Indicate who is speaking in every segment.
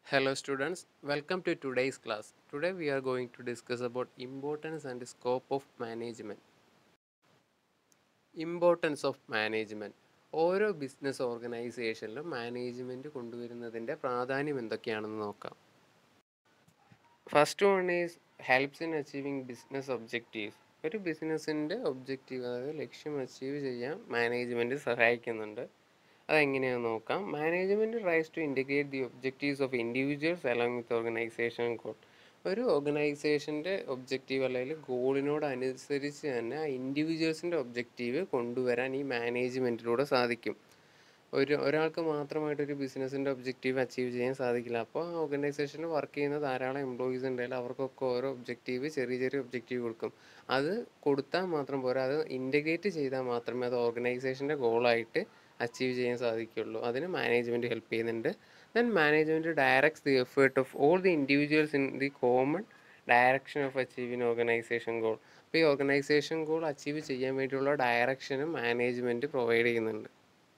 Speaker 1: Hello students, welcome to today's class. Today we are going to discuss about importance and scope of management. Importance of management ഓരോ business ഓർഗനൈസേഷനിലും management കൊണ്ടുവരുന്നതിൻ്റെ പ്രാധാന്യം എന്തൊക്കെയാണെന്ന് നോക്കാം first one is helps in achieving business objectives ഒരു ബിസിനസ്സിൻ്റെ objective അതായത് ലക്ഷ്യം അച്ചീവ് ചെയ്യാൻ മാനേജ്മെൻറ്റ് സഹായിക്കുന്നുണ്ട് അതെങ്ങനെയാണെന്ന് നോക്കാം management tries to integrate the objectives of individuals along with organisation goal ഒരു ഓർഗനൈസേഷൻ്റെ ഒബ്ജക്റ്റീവ് അല്ലെങ്കിൽ ഗോളിനോടനുസരിച്ച് തന്നെ ആ ഇൻഡിവിജ്വൽസിൻ്റെ ഒബ്ജക്റ്റീവ് കൊണ്ടുവരാൻ ഈ മാനേജ്മെൻറ്റിലൂടെ സാധിക്കും ഒരു ഒരാൾക്ക് മാത്രമായിട്ട് ഒരു ബിസിനസ്സിൻ്റെ ഒബ്ജക്റ്റീവ് അച്ചീവ് ചെയ്യാൻ സാധിക്കില്ല അപ്പോൾ ആ ഓർഗനൈസേഷനിൽ വർക്ക് ചെയ്യുന്ന ധാരാളം എംപ്ലോയീസ് ഉണ്ടെങ്കിൽ അവർക്കൊക്കെ ഓരോ ഒബ്ജക്റ്റീവ് ചെറിയ ചെറിയ ഒബ്ജക്റ്റീവ് കൊടുക്കും അത് കൊടുത്താൽ മാത്രം പോരാ അത് ഇൻറ്റഗ്രേറ്റ് ചെയ്താൽ മാത്രമേ അത് ഓർഗനൈസേഷൻ്റെ ഗോളായിട്ട് അച്ചീവ് ചെയ്യാൻ സാധിക്കുള്ളൂ അതിന് മാനേജ്മെൻറ്റ് ഹെൽപ്പ് ചെയ്യുന്നുണ്ട് then management directs the effort of all the individuals in the common direction of achieving organisation goal അപ്പോൾ ഈ ഓർഗനൈസേഷൻ ഗോൾ അച്ചീവ് ചെയ്യാൻ വേണ്ടിയുള്ള ഡയറക്ഷനും മാനേജ്മെൻറ്റ് പ്രൊവൈഡ് ചെയ്യുന്നുണ്ട്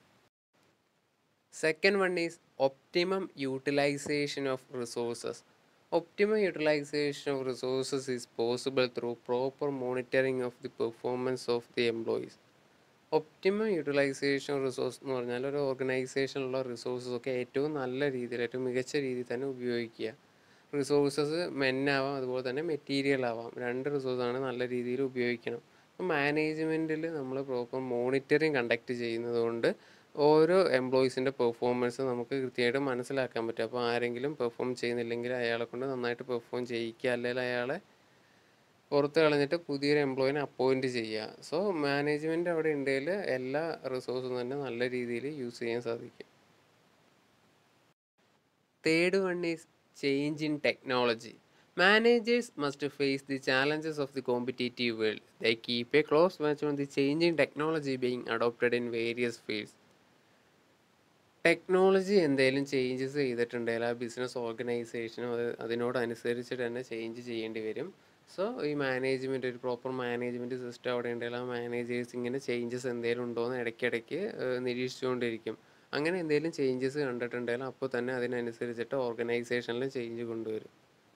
Speaker 1: second one is optimum utilisation of resources optimum utilisation of resources is possible through proper monitoring of the performance of the employees optimum utilisation resource എന്ന് പറഞ്ഞാൽ ഒരു ഓർഗനൈസേഷനിലുള്ള resources ഒക്കെ ഏറ്റവും നല്ല രീതിയിൽ ഏറ്റവും മികച്ച രീതിയിൽ തന്നെ ഉപയോഗിക്കുക റിസോഴ്സസ് മെന്നാവാം അതുപോലെ തന്നെ മെറ്റീരിയൽ ആവാം രണ്ട് റിസോഴ്സാണ് നല്ല രീതിയിൽ ഉപയോഗിക്കണം അപ്പോൾ മാനേജ്മെൻറ്റിൽ നമ്മൾ പ്രോപ്പർ മോണിറ്ററിങ് കണ്ടക്ട് ചെയ്യുന്നത് കൊണ്ട് ഓരോ എംപ്ലോയീസിൻ്റെ പെർഫോമൻസ് നമുക്ക് കൃത്യമായിട്ട് മനസ്സിലാക്കാൻ പറ്റും അപ്പോൾ ആരെങ്കിലും പെർഫോം ചെയ്യുന്നില്ലെങ്കിൽ അയാളെ കൊണ്ട് നന്നായിട്ട് പെർഫോം ചെയ്യിക്കുക അല്ലെങ്കിൽ അയാളെ പുറത്ത് കളഞ്ഞിട്ട് പുതിയൊരു എംപ്ലോയിനെ അപ്പോയിൻറ്റ് ചെയ്യുക സോ മാനേജ്മെൻറ്റ് അവിടെ ഉണ്ടെങ്കിൽ എല്ലാ റിസോഴ്സും തന്നെ നല്ല രീതിയിൽ യൂസ് ചെയ്യാൻ സാധിക്കും third one is change in technology managers must face the challenges of the competitive world the keep a close watch on the changing technology being adopted in various fields technology എന്തെങ്കിലും changes ചെയ്തിട്ടുണ്ടെങ്കിൽ ആ business ഓർഗനൈസേഷനും അത് അതിനോടനുസരിച്ചിട്ട് തന്നെ change ചെയ്യേണ്ടി വരും so ഈ management ഒരു പ്രോപ്പർ മാനേജ്മെൻറ്റ് സിസ്റ്റം അവിടെ ഉണ്ടെങ്കിൽ ആ മാനേജേഴ്സ് ഇങ്ങനെ ചേഞ്ചസ് എന്തെങ്കിലും ഉണ്ടോ എന്ന് ഇടയ്ക്കിടയ്ക്ക് നിരീക്ഷിച്ചുകൊണ്ടിരിക്കും അങ്ങനെ എന്തെങ്കിലും ചേഞ്ചസ് കണ്ടിട്ടുണ്ടെങ്കിൽ അപ്പോൾ തന്നെ അതിനനുസരിച്ചിട്ട് ഓർഗനൈസേഷനിൽ ചേഞ്ച് കൊണ്ടുവരും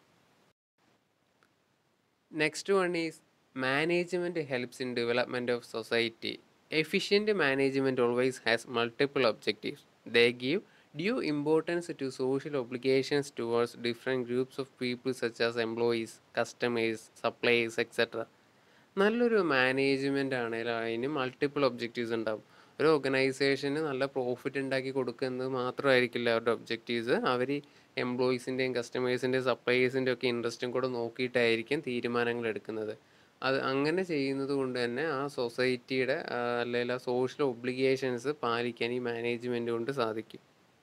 Speaker 1: next one is management helps in development of society efficient management always has multiple objectives they give due importance to social obligations towards different groups of people such as employees, customers, suppliers, etc. നല്ലൊരു management ആണെങ്കിൽ അതിന് multiple objectives ഉണ്ടാവും ഒരു ഓർഗനൈസേഷന് നല്ല profit ഉണ്ടാക്കി കൊടുക്കുന്നത് മാത്രമായിരിക്കില്ല അവരുടെ ഒബ്ജക്റ്റീവ്സ് അവർ എംപ്ലോയീസിൻ്റെയും കസ്റ്റമേഴ്സിൻ്റെയും സപ്ലയേഴ്സിൻ്റെയും ഒക്കെ ഇൻട്രസ്റ്റും കൂടെ നോക്കിയിട്ടായിരിക്കും തീരുമാനങ്ങൾ എടുക്കുന്നത് അത് അങ്ങനെ ചെയ്യുന്നത് കൊണ്ട് തന്നെ ആ സൊസൈറ്റിയുടെ അല്ലെങ്കിൽ ആ സോഷ്യൽ ഒബ്ലിഗേഷൻസ് പാലിക്കാൻ ഈ മാനേജ്മെൻറ്റ് കൊണ്ട് സാധിക്കും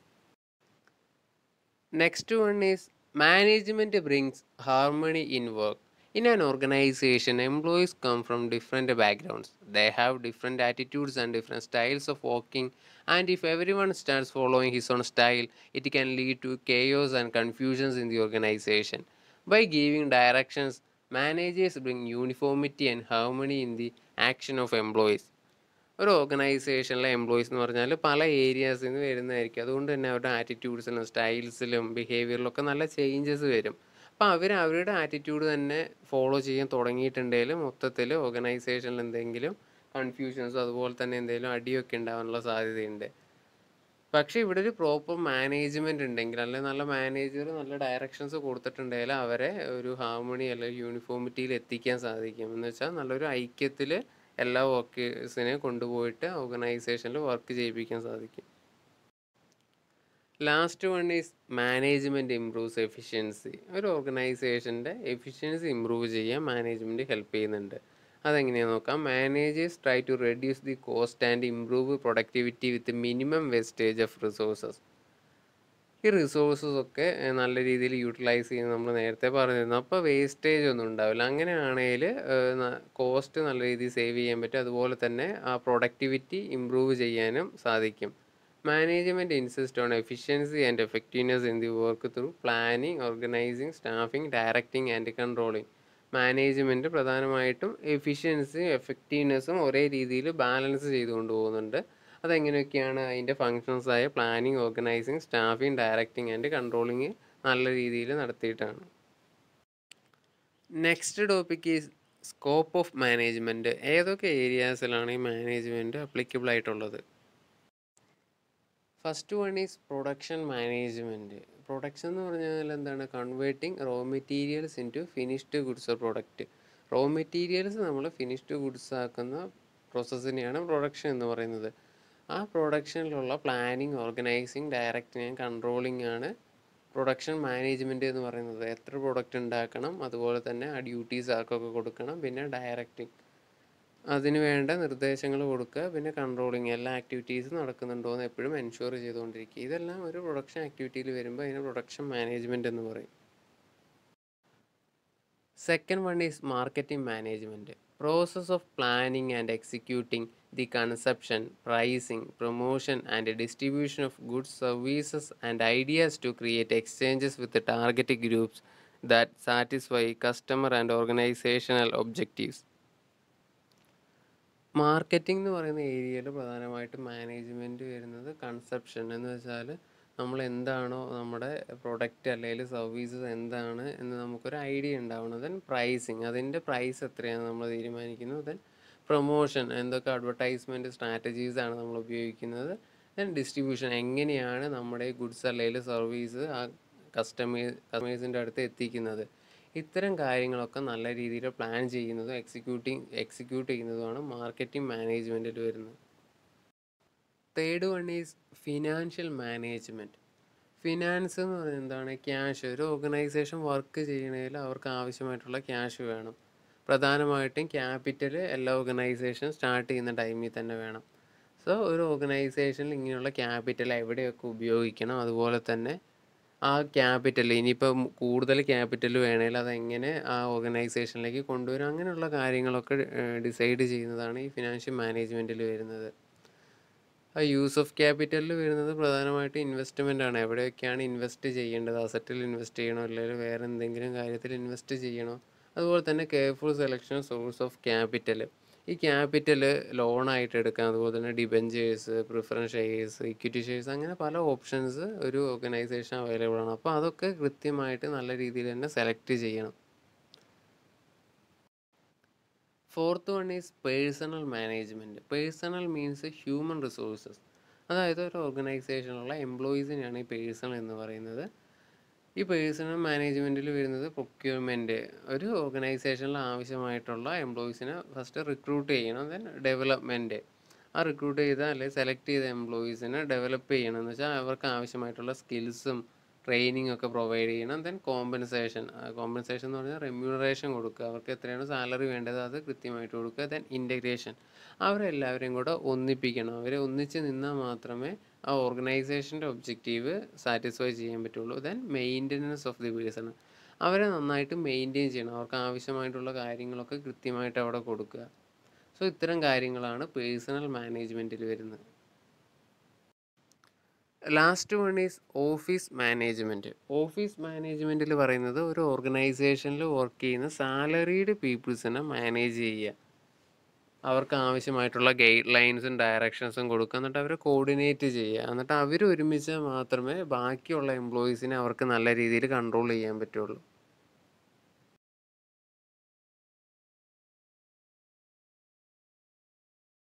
Speaker 1: Next one is management brings harmony in work. In an organization, employees come from different backgrounds. They have different attitudes and different styles of working, and if everyone starts following his own style, it can lead to chaos and confusions in the organization. By giving directions, managers bring uniformity and harmony in the action of employees. ഒരു ഓർഗനൈസേഷനിലെ employees എന്ന് പറഞ്ഞാൽ പല ഏരിയാസിൽ നിന്ന് വരുന്നതായിരിക്കും അതുകൊണ്ട് തന്നെ അവരുടെ ആറ്റിറ്റ്യൂഡ്സിലും സ്റ്റൈൽസിലും ബിഹേവിയറിലൊക്കെ നല്ല ചേഞ്ചസ് വരും അപ്പോൾ അവർ അവരുടെ ആറ്റിറ്റ്യൂഡ് തന്നെ ഫോളോ ചെയ്യാൻ തുടങ്ങിയിട്ടുണ്ടെങ്കിൽ മൊത്തത്തിൽ ഓർഗനൈസേഷനിൽ എന്തെങ്കിലും കൺഫ്യൂഷൻസോ അതുപോലെ തന്നെ എന്തെങ്കിലും അടിയൊക്കെ ഉണ്ടാകാനുള്ള സാധ്യതയുണ്ട് പക്ഷേ ഇവിടെ ഒരു പ്രോപ്പർ മാനേജ്മെൻറ്റ് ഉണ്ടെങ്കിൽ അല്ലെങ്കിൽ നല്ല മാനേജർ നല്ല ഡയറക്ഷൻസ് കൊടുത്തിട്ടുണ്ടെങ്കിൽ അവരെ ഒരു ഹാർമണി അല്ലെങ്കിൽ യൂണിഫോമിറ്റിയിൽ എത്തിക്കാൻ സാധിക്കും എന്ന് വെച്ചാൽ നല്ലൊരു ഐക്യത്തിൽ എല്ലാ വർക്കേഴ്സിനെ കൊണ്ടുപോയിട്ട് ഓർഗനൈസേഷനിൽ വർക്ക് ചെയ്യിപ്പിക്കാൻ സാധിക്കും last one is management improves efficiency ഒരു ഓർഗനൈസേഷൻ്റെ എഫിഷ്യൻസി ഇമ്പ്രൂവ് ചെയ്യാൻ മാനേജ്മെൻറ്റ് ഹെൽപ്പ് ചെയ്യുന്നുണ്ട് അതെങ്ങനെയാണെന്ന് നോക്കാം managers try to reduce the cost and improve productivity with minimum wastage of resources ഈ റിസോഴ്സസ് ഒക്കെ നല്ല രീതിയിൽ യൂട്ടിലൈസ് ചെയ്യുന്നത് നമ്മൾ നേരത്തെ പറഞ്ഞിരുന്നു അപ്പോൾ വേസ്റ്റേജ് ഒന്നും ഉണ്ടാവില്ല അങ്ങനെയാണെങ്കിൽ കോസ്റ്റ് നല്ല രീതിയിൽ സേവ് ചെയ്യാൻ പറ്റും അതുപോലെ തന്നെ ആ പ്രൊഡക്ടിവിറ്റി ഇമ്പ്രൂവ് ചെയ്യാനും സാധിക്കും management insist on efficiency and effectiveness in the work through planning organising staffing directing and controlling management പ്രധാനമായിട്ടും എഫിഷ്യൻസിയും എഫക്റ്റീവ്നെസ്സും ഒരേ രീതിയിൽ ബാലൻസ് ചെയ്തുകൊണ്ട് പോകുന്നുണ്ട് അതെങ്ങനെയൊക്കെയാണ് അതിൻ്റെ ഫങ്ഷൻസായ planning organising staffing directing and controlling നല്ല രീതിയിൽ നടത്തിയിട്ടാണ് next topic is scope of management ഏതൊക്കെ ഏരിയാസിലാണ് ഈ മാനേജ്മെൻറ്റ് അപ്ലിക്കബിൾ ആയിട്ടുള്ളത് first one is production management production എന്ന് പറഞ്ഞാൽ എന്താണ് converting raw materials into finished goods or product raw materials നമ്മൾ ഫിനിഷ്ഡ് ഗുഡ്സ് ആക്കുന്ന പ്രോസസ്സിനെയാണ് പ്രൊഡക്ഷൻ എന്ന് പറയുന്നത് ആ പ്രൊഡക്ഷനിലുള്ള planning organising directing and controlling ആണ് പ്രൊഡക്ഷൻ മാനേജ്മെൻറ്റ് എന്ന് പറയുന്നത് എത്ര പ്രൊഡക്റ്റ് ഉണ്ടാക്കണം അതുപോലെ തന്നെ ആ ഡ്യൂട്ടീസ് ആർക്കൊക്കെ കൊടുക്കണം പിന്നെ ഡയറക്റ്റിങ് അതിന് വേണ്ട നിർദ്ദേശങ്ങൾ കൊടുക്കുക പിന്നെ കൺട്രോളിങ് എല്ലാ ആക്ടിവിറ്റീസും നടക്കുന്നുണ്ടോ എന്ന് എപ്പോഴും എൻഷുർ ചെയ്തുകൊണ്ടിരിക്കുക ഇതെല്ലാം ഒരു പ്രൊഡക്ഷൻ ആക്ടിവിറ്റിയിൽ വരുമ്പോൾ അതിന് പ്രൊഡക്ഷൻ മാനേജ്മെൻറ്റ് എന്ന് പറയും second one is marketing management process of planning and executing the conception pricing promotion and distribution of goods services and ideas to create exchanges with target groups that satisfy customer and organisational objectives marketing എന്ന് പറയുന്ന ഏരിയയിൽ പ്രധാനമായിട്ടും management വരുന്നത് conception എന്ന് വെച്ചാൽ നമ്മൾ എന്താണോ നമ്മുടെ പ്രൊഡക്റ്റ് അല്ലെങ്കിൽ സർവീസസ് എന്താണ് എന്ന് നമുക്കൊരു ഐഡിയ ഉണ്ടാവണം ദെൻ പ്രൈസിങ് അതിൻ്റെ പ്രൈസ് എത്രയാണ് നമ്മൾ തീരുമാനിക്കുന്നു ദെൻ പ്രൊമോഷൻ എന്തൊക്കെ അഡ്വർടൈസ്മെൻറ്റ് സ്ട്രാറ്റജീസ് ആണ് നമ്മൾ ഉപയോഗിക്കുന്നത് ദെൻ ഡിസ്ട്രിബ്യൂഷൻ എങ്ങനെയാണ് നമ്മുടെ ഗുഡ്സ് അല്ലെങ്കിൽ സർവീസ് ആ കസ്റ്റമേ കസ്റ്റമേഴ്സിൻ്റെ അടുത്ത് എത്തിക്കുന്നത് ഇത്തരം കാര്യങ്ങളൊക്കെ നല്ല രീതിയിൽ പ്ലാൻ ചെയ്യുന്നതും എക്സിക്യൂട്ടിങ് എക്സിക്യൂട്ട് ചെയ്യുന്നതുമാണ് മാർക്കറ്റിംഗ് മാനേജ്മെൻറ്റിൽ വരുന്നത് third one is financial management finance എന്ന് പറയുന്നത് എന്താണ് ക്യാഷ് ഒരു ഓർഗനൈസേഷൻ വർക്ക് ചെയ്യണതിൽ അവർക്ക് ആവശ്യമായിട്ടുള്ള ക്യാഷ് വേണം പ്രധാനമായിട്ടും ക്യാപിറ്റൽ എല്ലാ ഓർഗനൈസേഷനും സ്റ്റാർട്ട് ചെയ്യുന്ന ടൈമിൽ തന്നെ വേണം സോ ഒരു ഓർഗനൈസേഷനിൽ ഇങ്ങനെയുള്ള ക്യാപിറ്റൽ എവിടെയൊക്കെ ഉപയോഗിക്കണം അതുപോലെ തന്നെ ആ ക്യാപിറ്റൽ ഇനിയിപ്പം കൂടുതൽ ക്യാപിറ്റൽ വേണമെങ്കിൽ അതെങ്ങനെ ആ ഓർഗനൈസേഷനിലേക്ക് കൊണ്ടുവരും അങ്ങനെയുള്ള കാര്യങ്ങളൊക്കെ ഡിസൈഡ് ചെയ്യുന്നതാണ് ഈ ഫിനാൻഷ്യൽ മാനേജ്മെൻറ്റിൽ വരുന്നത് ആ യൂസ് ഓഫ് ക്യാപിറ്റലിൽ വരുന്നത് പ്രധാനമായിട്ടും ഇൻവെസ്റ്റ്മെൻ്റ് ആണ് എവിടെയൊക്കെയാണ് ഇൻവെസ്റ്റ് ചെയ്യേണ്ടത് അസറ്റിൽ ഇൻവെസ്റ്റ് ചെയ്യണോ അല്ലെങ്കിൽ വേറെ എന്തെങ്കിലും കാര്യത്തിൽ ഇൻവെസ്റ്റ് ചെയ്യണോ അതുപോലെ തന്നെ careful selection source of capital ഈ ക്യാപിറ്റൽ ലോണായിട്ട് എടുക്കാം അതുപോലെ തന്നെ debentures preference shares equity shares അങ്ങനെ പല ഓപ്ഷൻസ് ഒരു ഓർഗനൈസേഷൻ അവൈലബിൾ ആണ് അപ്പോൾ അതൊക്കെ കൃത്യമായിട്ട് നല്ല രീതിയിൽ തന്നെ സെലക്ട് ചെയ്യണം fourth one is personnel management personnel means human resources അതായത് ഒരു ഓർഗനൈസേഷനിലുള്ള എംപ്ലോയീസിനെയാണ് ഈ പേഴ്സണൽ എന്ന് പറയുന്നത് ഈ പേഴ്സണൽ മാനേജ്മെൻറ്റിൽ വരുന്നത് പ്രൊക്യൂർമെൻറ്റ് ഒരു ഓർഗനൈസേഷനിൽ ആവശ്യമായിട്ടുള്ള എംപ്ലോയീസിനെ ഫസ്റ്റ് റിക്രൂട്ട് ചെയ്യണം ദെൻ ഡെവലപ്മെൻറ്റ് ആ റിക്രൂട്ട് ചെയ്ത അല്ലെങ്കിൽ സെലക്ട് ചെയ്ത എംപ്ലോയീസിനെ ഡെവലപ്പ് ചെയ്യണം എന്ന് വെച്ചാൽ അവർക്ക് ആവശ്യമായിട്ടുള്ള സ്കിൽസും ട്രെയിനിങ് ഒക്കെ പ്രൊവൈഡ് ചെയ്യണം ദെൻ കോമ്പൻസേഷൻ കോമ്പൻസേഷൻ എന്ന് പറഞ്ഞാൽ റെമ്യൂണറേഷൻ കൊടുക്കുക അവർക്ക് എത്രയാണ് സാലറി വേണ്ടത് അത് കൃത്യമായിട്ട് കൊടുക്കുക ദെൻ ഇൻറ്റഗ്രേഷൻ അവരെല്ലാവരെയും കൂടെ ഒന്നിപ്പിക്കണം അവരെ ഒന്നിച്ച് നിന്നാൽ മാത്രമേ ആ ഓർഗനൈസേഷൻ്റെ ഒബ്ജക്റ്റീവ് സാറ്റിസ്ഫൈ ചെയ്യാൻ പറ്റുള്ളൂ then maintenance of the person അവരെ നന്നായിട്ട് മെയിൻറ്റെയിൻ ചെയ്യണം അവർക്ക് ആവശ്യമായിട്ടുള്ള കാര്യങ്ങളൊക്കെ കൃത്യമായിട്ട് അവിടെ കൊടുക്കുക സോ ഇത്തരം കാര്യങ്ങളാണ് പേഴ്സണൽ മാനേജ്മെൻറ്റിൽ വരുന്നത് last one is office management office മാനേജ്മെൻറ്റിൽ പറയുന്നത് ഒരു ഓർഗനൈസേഷനിൽ വർക്ക് ചെയ്യുന്ന സാലറീഡ് പീപ്പിൾസിനെ മാനേജ് ചെയ്യുക അവർക്ക് ആവശ്യമായിട്ടുള്ള ഗൈഡ് ലൈൻസും ഡയറക്ഷൻസും കൊടുക്കുക എന്നിട്ട് അവരെ കോർഡിനേറ്റ് ചെയ്യുക എന്നിട്ട് അവർ ഒരുമിച്ച് മാത്രമേ ബാക്കിയുള്ള എംപ്ലോയീസിനെ അവർക്ക് നല്ല രീതിയിൽ കൺട്രോൾ ചെയ്യാൻ പറ്റുള്ളൂ